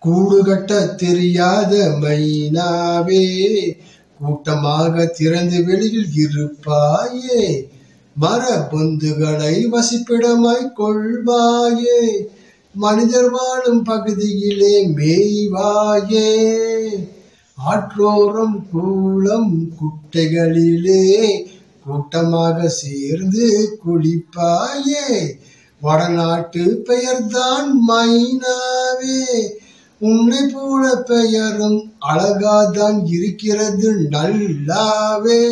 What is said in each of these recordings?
கூடு கட்ட தெரியாத மைனாவே கூட்டமாக திறந்து வெளியில் இருப்பாயே மர பொந்துகளை வசிப்பிடமாய் கொள்வாயே மனிதர் வாழும் பகுதியிலே மேய்வாயே ஆற்றோரம் கூலம் குட்டைகளிலே கூட்டமாக சேர்ந்து குளிப்பாயே வடநாட்டு பெயர்தான் மைனாவே உன்னை போல பெயரும் அழகாதான் இருக்கிறது நல்லாவே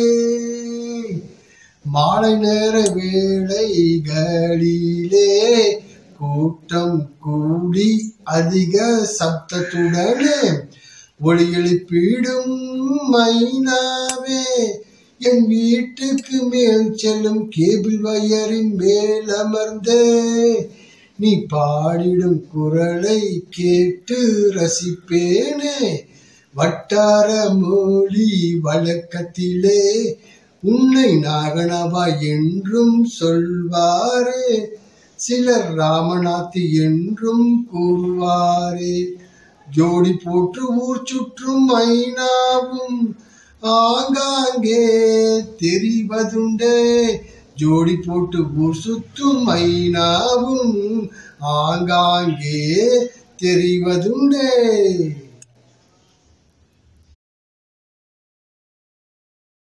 மாலை நேர வேளைகளிலே கூட்டம் கூடி அதிக சப்தத்துடனே ஒளி எழுப்பிடும் மைனாவே என் வீட்டுக்கு மேல் செல்லும் கேபிள் வயரின் மேல் அமர்ந்தே நீ பாடிடும் குரலை கேட்டு ரசிப்பேனே வட்டார மொழி வழக்கத்திலே உன்னை நாகனவா என்றும் சொல்வாரே சிலர் ராமநாத்தி என்றும் கூறுவாரே ஜோடி போட்டு ஊர் சுற்றும் மைனாவும் ஆங்காங்கே தெரிவதுண்டே ஜோடி போட்டு ஊர் சுற்றும் மைனாவும் ஆங்காங்கே தெரிவதுண்டே